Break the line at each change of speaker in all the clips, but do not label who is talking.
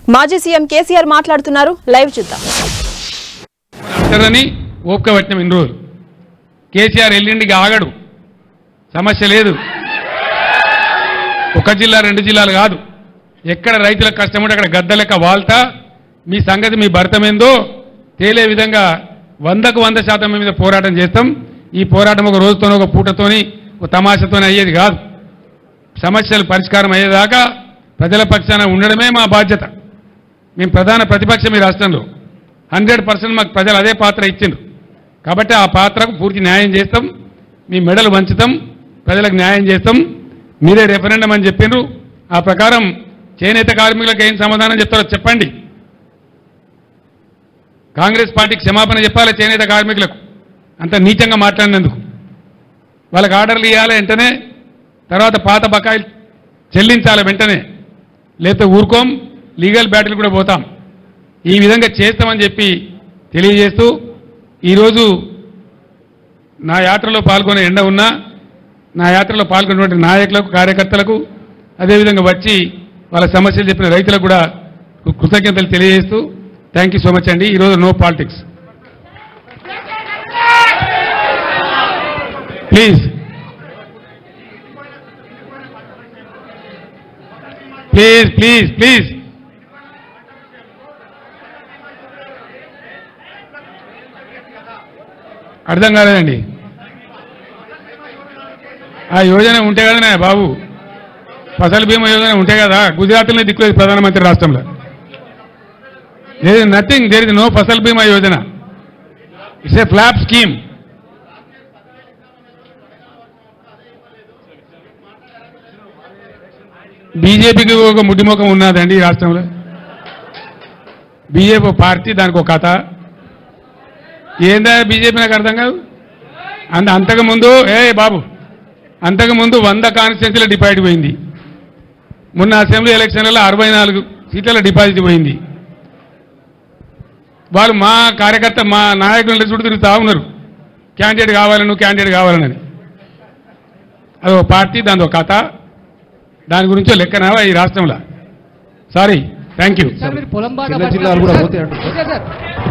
మాజీ సీఎం కేసీఆర్ మాట్లాడుతున్నారు లైవ్ చూద్దాం
అంటారని ఓపిక పట్టినాం ఇన్ని రోజులు కేసీఆర్ ఎల్లుండికి ఆగడు సమస్య లేదు ఒక జిల్లా రెండు జిల్లాలు కాదు ఎక్కడ రైతులకు కష్టం ఉంటే అక్కడ గద్ద లెక్క వాల్తా మీ సంగతి మీ భర్తమేందో తేలే విధంగా వందకు వంద శాతం మీద పోరాటం చేస్తాం ఈ పోరాటం ఒక రోజుతోనో ఒక పూటతోని ఒక తమాషతోనే అయ్యేది కాదు సమస్యలు పరిష్కారం అయ్యేదాకా ప్రజల పక్షాన ఉండడమే మా బాధ్యత మేము ప్రధాన ప్రతిపక్షం ఈ రాష్ట్రంలో హండ్రెడ్ పర్సెంట్ మాకు ప్రజలు అదే పాత్ర ఇచ్చిండ్రు కాబట్టి ఆ పాత్రకు పూర్తి న్యాయం చేస్తాం మీ మెడలు వంచుతాం ప్రజలకు న్యాయం చేస్తాం మీరే రెఫరెండం అని చెప్పిండ్రు ఆ ప్రకారం చేనేత కార్మికులకు ఏం సమాధానం చెప్తారో చెప్పండి కాంగ్రెస్ పార్టీకి క్షమాపణ చెప్పాలి చేనేత కార్మికులకు అంత నీచంగా మాట్లాడినందుకు వాళ్ళకి ఆర్డర్లు ఇవ్వాలి వెంటనే తర్వాత పాత బకాయిలు చెల్లించాలి వెంటనే లేకపోతే ఊరుకోం లీగల్ బ్యాటిల్ కూడా పోతాం ఈ విధంగా చేస్తామని చెప్పి తెలియజేస్తూ ఈరోజు నా యాత్రలో పాల్గొనే ఎండ ఉన్నా నా యాత్రలో పాల్గొన్నటువంటి నాయకులకు కార్యకర్తలకు అదేవిధంగా వచ్చి వాళ్ళ సమస్యలు చెప్పిన రైతులకు కూడా కృతజ్ఞతలు తెలియజేస్తూ థ్యాంక్ యూ సో మచ్ అండి ఈరోజు no politics please please please please అర్థం కాలేదండి ఆ యోజన ఉంటే కదనే బాబు ఫసల్ బీమా యోజన ఉంటే కదా గుజరాత్లో దిక్కులేదు ప్రధానమంత్రి రాష్ట్రంలో there is nothing there is no Fasal Bima Yojana it's a flop scheme బీజేపీకి ఒక ముడ్డిముఖం ఉన్నదండి ఈ రాష్ట్రంలో బీజేపీ పార్టీ దానికి ఒక కథ ఏందా బీజేపీ నాకు అర్థం కాదు అంత అంతకుముందు ఏ బాబు అంతకుముందు వంద కాన్స్టిట్యూన్సీల డిపాజిట్ పోయింది మొన్న అసెంబ్లీ ఎలక్షన్లలో అరవై నాలుగు సీట్ల డిపాజిట్ పోయింది వాళ్ళు మా కార్యకర్త మా నాయకులను చుట్టూ తిరుగుతా ఉన్నారు క్యాండిడేట్ కావాలను క్యాండిడేట్ కావాలని అది ఒక పార్టీ దాని ఒక కథ దాని గురించో లెక్కనావా ఈ రాష్ట్రంలో సారీ థ్యాంక్ యూ
సార్ మీరు పొలం బాగా
చిన్న జిల్లాలు కూడా పోతాయి అంటారు
ఓకే సార్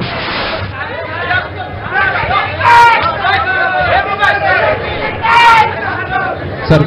సార్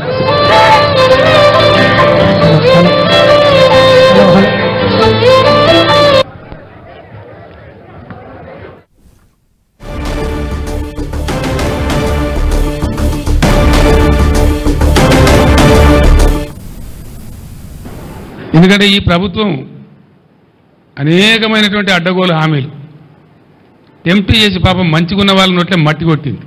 ఎందుకంటే ఈ ప్రభుత్వం అనేకమైనటువంటి అడ్డగోలు హామీలు టెంప్ట్ చేసి పాపం మంచిగున్న వాళ్ళ నోట్లే మట్టి కొట్టింది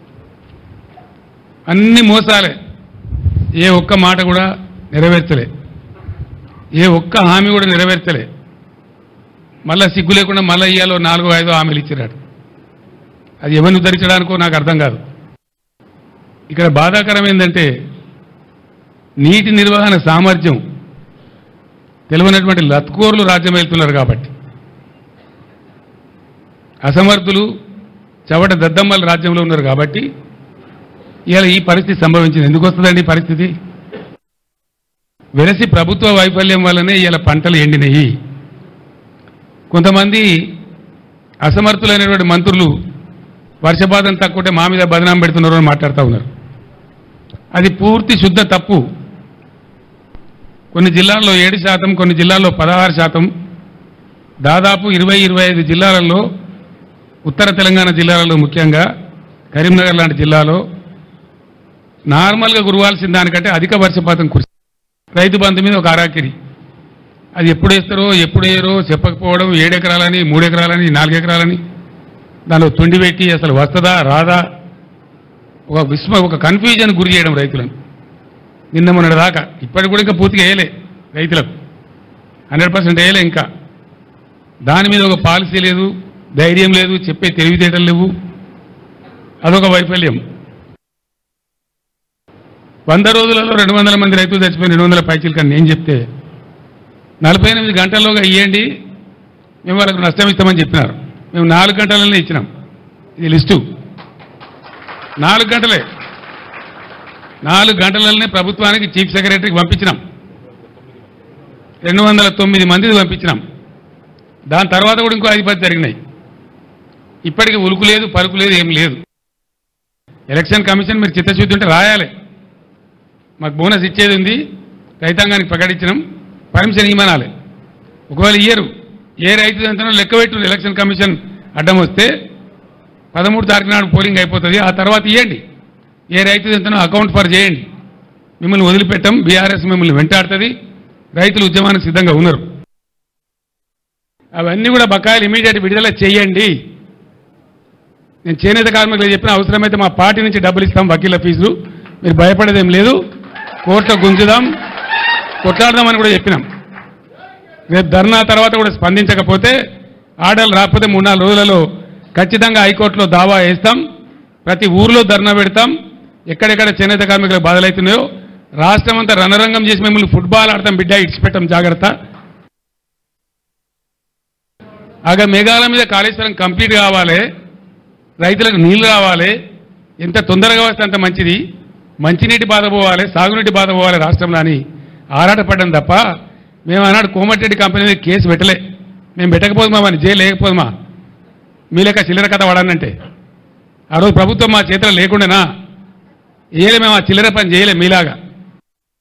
అన్ని మోసాలే ఏ ఒక్క మాట కూడా నెరవేర్చలే ఏ ఒక్క హామీ కూడా నెరవేర్చలే మళ్ళా సిగ్గు లేకుండా మళ్ళీ ఇయ్యాలో నాలుగో ఐదో హామీలు ఇచ్చిరాడు అది ఎవరిని ఉద్ధరించడానికో నాకు అర్థం కాదు ఇక్కడ బాధాకరం ఏంటంటే నీటి నిర్వహణ సామర్థ్యం తెలియనటువంటి లత్కోర్లు రాజ్యం వెళ్తున్నారు కాబట్టి అసమర్థులు చవట దద్దమ్మల రాజ్యంలో ఉన్నారు కాబట్టి ఇవాళ ఈ పరిస్థితి సంభవించింది ఎందుకు వస్తుందండి ఈ పరిస్థితి వెరసి ప్రభుత్వ వైఫల్యం వల్లనే ఇవాళ పంటలు ఎండినాయి కొంతమంది అసమర్థులైనటువంటి మంత్రులు వర్షపాతం తక్కువంటే మా మీద బదనాం పెడుతున్నారు అని మాట్లాడుతూ ఉన్నారు అది పూర్తి శుద్ధ తప్పు కొన్ని జిల్లాల్లో ఏడు శాతం కొన్ని జిల్లాల్లో పదహారు శాతం దాదాపు ఇరవై ఇరవై ఐదు జిల్లాలలో ఉత్తర తెలంగాణ జిల్లాలలో ముఖ్యంగా కరీంనగర్ లాంటి జిల్లాలో నార్మల్గా కురవాల్సిన దానికంటే అధిక వర్షపాతం కురిసి రైతు బంధు మీద ఒక అరాకిరి అది ఎప్పుడు వేస్తారో ఎప్పుడు వేయరో చెప్పకపోవడం ఏడెకరాలని మూడెకరాలని నాలుగెకరాలని దానిలో తొండి పెట్టి అసలు వస్తుందా రాదా ఒక విస్మ ఒక కన్ఫ్యూజన్ గురి చేయడం రైతులను నిన్న మొన్నటి దాకా ఇప్పటికి కూడా ఇంకా పూర్తిగా వేయలే రైతులకు హండ్రెడ్ పర్సెంట్ వేయలే ఇంకా దాని మీద ఒక పాలసీ లేదు ధైర్యం లేదు చెప్పే తెలివితేటలు లేవు అదొక వైఫల్యం వంద రోజులలో రెండు వందల మంది రైతులు చచ్చిపోయిన రెండు వందల పైచీలు కానీ నేను చెప్తే నలభై ఎనిమిది గంటల్లోగా ఇవ్వండి మేము వాళ్ళకు నష్టం ఇస్తామని చెప్పినారు మేము నాలుగు గంటలనే ఇచ్చినాం ఇది లిస్టు నాలుగు గంటలే నాలుగు గంటలనే ప్రభుత్వానికి చీఫ్ సెక్రటరీకి పంపించినాం రెండు వందల తొమ్మిది మందిని పంపించినాం దాని తర్వాత కూడా ఇంకో ఐదు పది జరిగినాయి ఇప్పటికీ ఉలుకు లేదు పరుకు లేదు ఏం లేదు ఎలక్షన్ కమిషన్ మీరు చిత్తశుద్ధి ఉంటే రాయాలి మాకు బోనస్ ఇచ్చేది ఉంది రైతాంగానికి ప్రకటించినాం పర్మిషన్ ఇవ్వనాలి ఒకవేళ ఇయ్యరు ఏ రైతు ఎంతనో లెక్క పెట్టు ఎలక్షన్ కమిషన్ అడ్డం వస్తే పదమూడు తారీఖు నాడు పోలింగ్ అయిపోతుంది ఆ తర్వాత ఇవ్వండి ఏ రైతు ఎంతనో అకౌంట్ ఫర్ చేయండి మిమ్మల్ని వదిలిపెట్టం బీఆర్ఎస్ మిమ్మల్ని వెంటాడుతుంది రైతులు ఉద్యమానికి సిద్ధంగా ఉన్నారు అవన్నీ కూడా బకాయిలు ఇమీడియట్ విడుదల చేయండి నేను చేనేత కార్మికులు చెప్పిన అవసరమైతే మా పార్టీ నుంచి డబ్బులు ఇస్తాం వకీల ఫీజులు మీరు భయపడేదేం లేదు కోర్టులో గుంజుదాం కొట్లాడదామని కూడా చెప్పినాం రేపు ధర్నా తర్వాత కూడా స్పందించకపోతే ఆర్డర్లు రాకపోతే మూడు నాలుగు రోజులలో ఖచ్చితంగా హైకోర్టులో దావా వేస్తాం ప్రతి ఊర్లో ధర్నా పెడతాం ఎక్కడెక్కడ చేనేత కార్మికులకు బాధలవుతున్నాయో రాష్ట్రం అంతా రణరంగం చేసి మిమ్మల్ని ఫుట్బాల్ ఆడతాం బిడ్డ ఇడిచిపెట్టాం జాగ్రత్త ఆగా మేఘాల మీద కాళేశ్వరం కంప్లీట్ కావాలి రైతులకు నీళ్లు రావాలి ఎంత తొందరగా వస్తే అంత మంచిది మంచినీటి బాధ పోవాలి సాగునీటి బాధ పోవాలి రాష్ట్రంలో అని ఆరాటపడ్డం తప్ప మేము ఆనాడు కోమటిరెడ్డి కంపెనీ మీద కేసు పెట్టలే మేము పెట్టకపోదుమా అని జైలు లేకపోదుమా మీ లెక్క చిల్లర కథ వాడానంటే ఆ రోజు ప్రభుత్వం మా చేతిలో లేకుండానా ఏలే మేము ఆ చిల్లర పని చేయలే మీలాగా